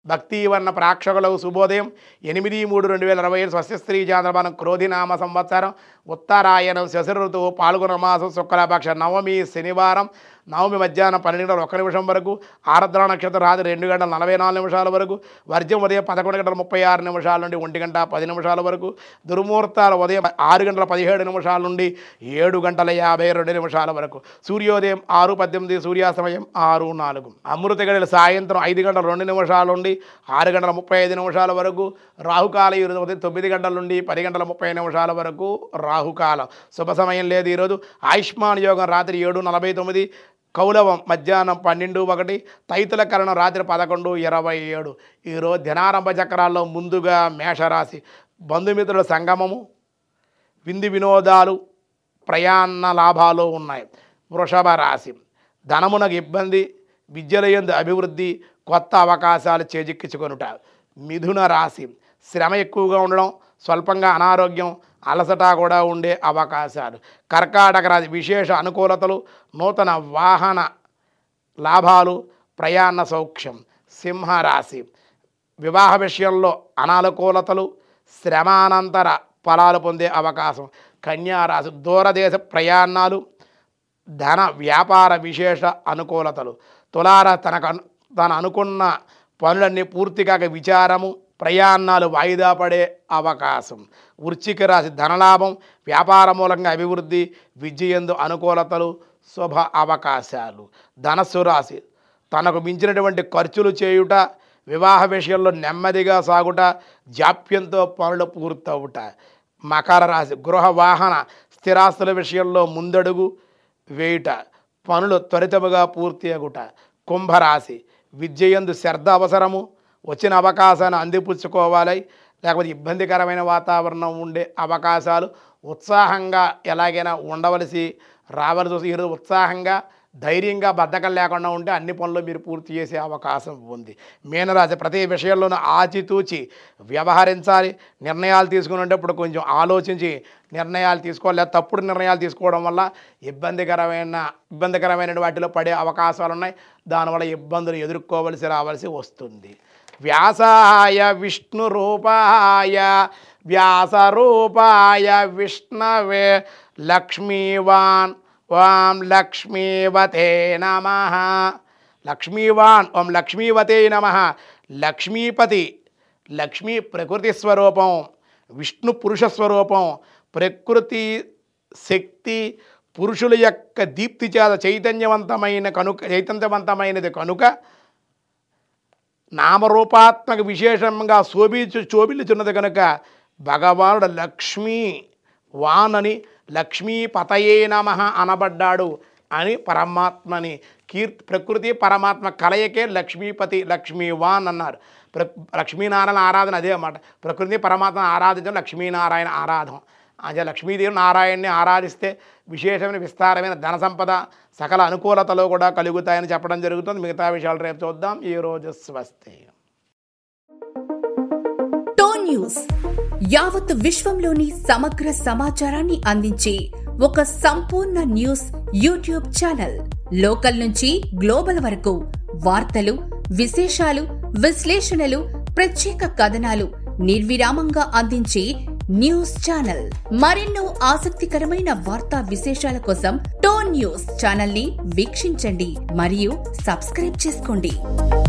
భక్తివర్ణ ప్రేక్షకులకు శుభోదయం ఎనిమిది మూడు రెండు వేల ఇరవై ఏడు స్వస్తి స్త్రీ చాంద్రమానం క్రోధినామ సంవత్సరం ఉత్తరాయణం శశి ఋతువు పాల్గొన మాసం శుక్లపక్ష నవమి శనివారం నవమి మధ్యాహ్నం పన్నెండు గంటల ఒక్క నిమిషం వరకు ఆరాధన నక్షత్రం రాత్రి రెండు గంటల నలభై నాలుగు నిమిషాల వరకు వర్జ్యం ఉదయం పదకొండు గంటల ముప్పై ఆరు నిమిషాల నుండి ఒంటి గంట పది నిమిషాల వరకు దుర్ముహూర్తాలు ఉదయం ఆరు గంటల పదిహేడు నిమిషాల నుండి ఏడు గంటల యాభై రెండు నిమిషాల వరకు సూర్యోదయం ఆరు పద్దెనిమిది సూర్యాస్తమయం ఆరు నాలుగు అమృత గడియలు సాయంత్రం ఐదు గంటల రెండు నిమిషాల నుండి ఆరు గంటల ముప్పై ఐదు నిమిషాల వరకు రాహుకాల ఈరోజు ఉదయం తొమ్మిది గంటల నుండి పది గంటల ముప్పై నిమిషాల వరకు రాహుకాలం శుభ సమయం లేదు ఈరోజు ఆయుష్మాన్ యోగం రాత్రి ఏడు నలభై తొమ్మిది కౌలవం మధ్యాహ్నం పన్నెండు ఒకటి తైతుల కరణం రాత్రి పదకొండు ఇరవై ఏడు ఈరోజు దినారంభ చక్రాల్లో ముందుగా మేషరాశి బంధుమిత్రుల సంగమము విందు వినోదాలు ప్రయాణ లాభాలు ఉన్నాయి వృషభ రాశి ధనమునకు ఇబ్బంది విద్యలయందు అభివృద్ధి కొత్త అవకాశాలు చేజిక్కించుకొనుట మిథున రాశి శ్రమ ఎక్కువగా ఉండడం స్వల్పంగా అనారోగ్యం అలసట కూడా ఉండే అవకాశాలు కర్కాటక రాశి విశేష అనుకూలతలు నూతన వాహన లాభాలు ప్రయాణ సౌఖ్యం సింహరాశి వివాహ విషయంలో అనానుకూలతలు శ్రమానంతర ఫలాలు పొందే అవకాశం కన్యారాశి దూరదేశ ప్రయాణాలు ధన వ్యాపార విశేష అనుకూలతలు తులార తనకు అను- తను అనుకున్న పనులన్నీ పూర్తిగా విచారము ప్రయాణాలు వాయిదా పడే అవకాశం వృశ్చిక రాశి ధనలాభం వ్యాపార మూలంగా అభివృద్ధి విద్యయందు అనుకూలతలు శుభ అవకాశాలు ధనస్సు రాశి తనకు మించినటువంటి ఖర్చులు చేయుట వివాహ విషయంలో నెమ్మదిగా సాగుట జాప్యంతో పనులు పూర్తవుట మకర రాశి గృహ వాహన స్థిరాస్తుల విషయంలో ముందడుగు వేయుట పనులు త్వరితముగా పూర్తి అగుట కుంభరాశి విద్యయందు శ్రద్ధ అవసరము వచ్చిన అవకాశాన్ని అందిపుచ్చుకోవాలి లేకపోతే ఇబ్బందికరమైన వాతావరణం ఉండే అవకాశాలు ఉత్సాహంగా ఎలాగైనా ఉండవలసి రావలసి వస్తే ఈరోజు ఉత్సాహంగా ధైర్యంగా బద్ధకం లేకుండా ఉంటే అన్ని పనులు మీరు పూర్తి చేసే అవకాశం ఉంది మీనరాశి ప్రతి విషయంలోనూ ఆచితూచి వ్యవహరించాలి నిర్ణయాలు తీసుకునేటప్పుడు కొంచెం ఆలోచించి నిర్ణయాలు తీసుకోవాలి లేదా తప్పుడు నిర్ణయాలు తీసుకోవడం వల్ల ఇబ్బందికరమైన ఇబ్బందికరమైన వాటిలో పడే అవకాశాలు ఉన్నాయి దానివల్ల ఇబ్బందులు ఎదుర్కోవలసి రావాల్సి వస్తుంది వ్యాసాయ విష్ణు రూపాయ వ్యాస రూపాయ విష్ణవే లక్ష్మీవాన్ ఓం లక్ష్మీవతే నమ లక్ష్మీవాన్ ఓం లక్ష్మీవతే నమ లక్ష్మీపతి లక్ష్మీ ప్రకృతి స్వరూపం విష్ణు పురుష స్వరూపం ప్రకృతి శక్తి పురుషుల యొక్క దీప్తి చేత చైతన్యవంతమైన కనుక చైతన్యవంతమైనది కనుక నామరూపాత్మక విశేషంగా శోభించు శోభిల్చున్నది కనుక భగవానుడు లక్ష్మీ వాన్ అని లక్ష్మీపతయే నమ అనబడ్డాడు అని పరమాత్మని కీర్ ప్రకృతి పరమాత్మ కలయికే లక్ష్మీపతి లక్ష్మీవాన్ అన్నారు ప్ర లక్ష్మీనారాయణ ఆరాధన అదే అన్నమాట ప్రకృతి పరమాత్మ ఆరాధించడం లక్ష్మీనారాయణ ఆరాధన అదే లక్ష్మీదేవి నారాయణ్ణి ఆరాధిస్తే విశేషమైన విస్తారమైన ధన సంపద సకల అనుకూలతలు కూడా కలుగుతాయని చెప్పడం జరుగుతుంది మిగతా విషయాలు రేపు చూద్దాం ఈరోజు స్వస్తి టో న్యూస్ యావత్ విశ్వంలోని సమగ్ర సమాచారాన్ని అందించే ఒక సంపూర్ణ న్యూస్ యూట్యూబ్ ఛానల్ లోకల్ నుంచి గ్లోబల్ వరకు వార్తలు విశేషాలు విశ్లేషణలు ప్రత్యేక కథనాలు నిర్విరామంగా అందించే న్యూస్ ఛానల్ మరెన్నో ఆసక్తికరమైన వార్తా విశేషాల కోసం టో న్యూస్ ఛానల్ ని వీక్షించండి మరియు సబ్స్క్రైబ్ చేసుకోండి